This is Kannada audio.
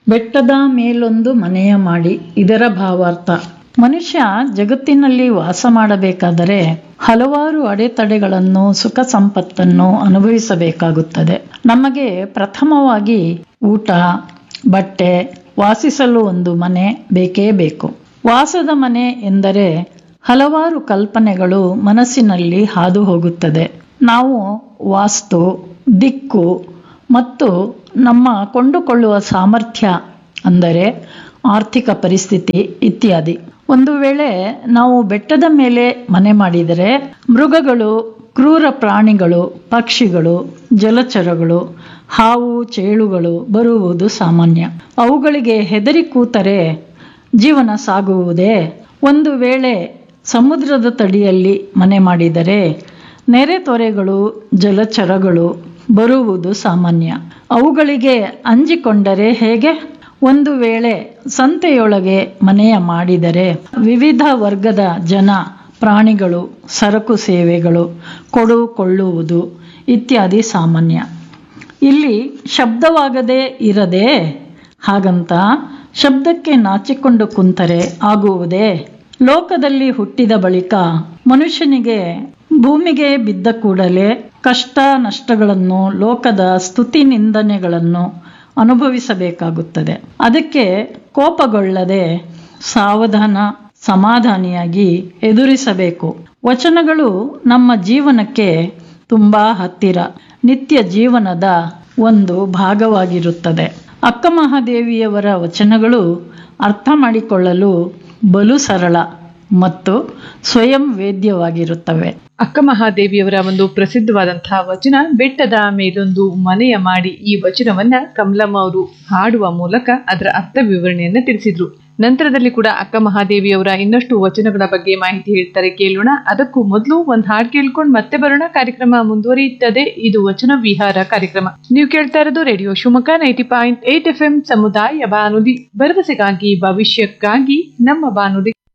ಬೆಟ್ಟದ ಮೇಲೊಂದು ಮನೆಯ ಮಾಡಿ ಇದರ ಭಾವಾರ್ಥ ಮನುಷ್ಯ ಜಗತ್ತಿನಲ್ಲಿ ವಾಸ ಮಾಡಬೇಕಾದರೆ ಹಲವಾರು ಅಡೆತಡೆಗಳನ್ನು ಸುಖ ಸಂಪತ್ತನ್ನು ಅನುಭವಿಸಬೇಕಾಗುತ್ತದೆ ನಮಗೆ ಪ್ರಥಮವಾಗಿ ಊಟ ಬಟ್ಟೆ ವಾಸಿಸಲು ಒಂದು ಮನೆ ಬೇಕೇ ಬೇಕು ವಾಸದ ಮನೆ ಎಂದರೆ ಹಲವಾರು ಕಲ್ಪನೆಗಳು ಮನಸ್ಸಿನಲ್ಲಿ ಹಾದು ಹೋಗುತ್ತದೆ ನಾವು ವಾಸ್ತು ದಿಕ್ಕು ಮತ್ತು ನಮ್ಮ ಕೊಂಡುಕೊಳ್ಳುವ ಸಾಮರ್ಥ್ಯ ಅಂದರೆ ಆರ್ಥಿಕ ಪರಿಸ್ಥಿತಿ ಇತ್ಯಾದಿ ಒಂದು ವೇಳೆ ನಾವು ಬೆಟ್ಟದ ಮೇಲೆ ಮನೆ ಮಾಡಿದರೆ ಮೃಗಗಳು ಕ್ರೂರ ಪ್ರಾಣಿಗಳು ಪಕ್ಷಿಗಳು ಜಲಚರಗಳು ಹಾವು ಚೇಳುಗಳು ಬರುವುದು ಸಾಮಾನ್ಯ ಅವುಗಳಿಗೆ ಹೆದರಿ ಕೂತರೆ ಜೀವನ ಸಾಗುವುದೇ ಒಂದು ವೇಳೆ ಸಮುದ್ರದ ತಡಿಯಲ್ಲಿ ಮನೆ ಮಾಡಿದರೆ ನೆರೆ ತೊರೆಗಳು ಜಲಚರಗಳು ಬರುವುದು ಸಾಮಾನ್ಯ ಅವುಗಳಿಗೆ ಅಂಜಿಕೊಂಡರೆ ಹೇಗೆ ಒಂದು ವೇಳೆ ಸಂತೆಯೊಳಗೆ ಮನೆಯ ಮಾಡಿದರೆ ವಿವಿಧ ವರ್ಗದ ಜನ ಪ್ರಾಣಿಗಳು ಸರಕು ಸೇವೆಗಳು ಕೊಡು ಕೊಳ್ಳುವುದು ಇತ್ಯಾದಿ ಸಾಮಾನ್ಯ ಇಲ್ಲಿ ಶಬ್ದವಾಗದೇ ಇರದೆ ಹಾಗಂತ ಶಬ್ದಕ್ಕೆ ನಾಚಿಕೊಂಡು ಕುಂತರೆ ಆಗುವುದೇ ಲೋಕದಲ್ಲಿ ಹುಟ್ಟಿದ ಬಳಿಕ ಮನುಷ್ಯನಿಗೆ ಭೂಮಿಗೆ ಬಿದ್ದ ಕೂಡಲೇ ಕಷ್ಟ ನಷ್ಟಗಳನ್ನು ಲೋಕದ ಸ್ತುತಿ ನಿಂದನೆಗಳನ್ನು ಅನುಭವಿಸಬೇಕಾಗುತ್ತದೆ ಅದಕ್ಕೆ ಕೋಪಗೊಳ್ಳದೆ ಸಾವಧಾನ ಸಮಾಧಾನಿಯಾಗಿ ಎದುರಿಸಬೇಕು ವಚನಗಳು ನಮ್ಮ ಜೀವನಕ್ಕೆ ತುಂಬಾ ಹತ್ತಿರ ನಿತ್ಯ ಜೀವನದ ಒಂದು ಭಾಗವಾಗಿರುತ್ತದೆ ಅಕ್ಕ ಮಹಾದೇವಿಯವರ ವಚನಗಳು ಅರ್ಥ ಮಾಡಿಕೊಳ್ಳಲು ಬಲು ಸರಳ ಮತ್ತು ಸ್ವಯಂ ವೇದ್ಯವಾಗಿರುತ್ತವೆ ಅಕ್ಕ ಮಹಾದೇವಿಯವರ ಒಂದು ಪ್ರಸಿದ್ಧವಾದಂತಹ ವಚನ ಬೆಟ್ಟದ ಮೇಲೊಂದು ಮನೆಯ ಮಾಡಿ ಈ ವಚನವನ್ನ ಕಮಲಮ್ಮ ಅವರು ಹಾಡುವ ಮೂಲಕ ಅದರ ಅರ್ಥ ವಿವರಣೆಯನ್ನ ತಿಳಿಸಿದ್ರು ನಂತರದಲ್ಲಿ ಕೂಡ ಅಕ್ಕ ಮಹಾದೇವಿಯವರ ಇನ್ನಷ್ಟು ವಚನಗಳ ಬಗ್ಗೆ ಮಾಹಿತಿ ಹೇಳ್ತಾರೆ ಕೇಳೋಣ ಅದಕ್ಕೂ ಮೊದಲು ಒಂದು ಹಾಡು ಕೇಳ್ಕೊಂಡು ಮತ್ತೆ ಬರೋಣ ಕಾರ್ಯಕ್ರಮ ಮುಂದುವರಿಯುತ್ತದೆ ಇದು ವಚನ ವಿಹಾರ ಕಾರ್ಯಕ್ರಮ ನೀವು ಕೇಳ್ತಾ ಇರೋದು radio Shivamogga ninety point eight F M ಸಮುದಾಯ ಬಾನುಲಿ ಭರವಸೆಗಾಗಿ ಭವಿಷ್ಯಕ್ಕಾಗಿ ನಮ್ಮ ಬಾನುಲಿ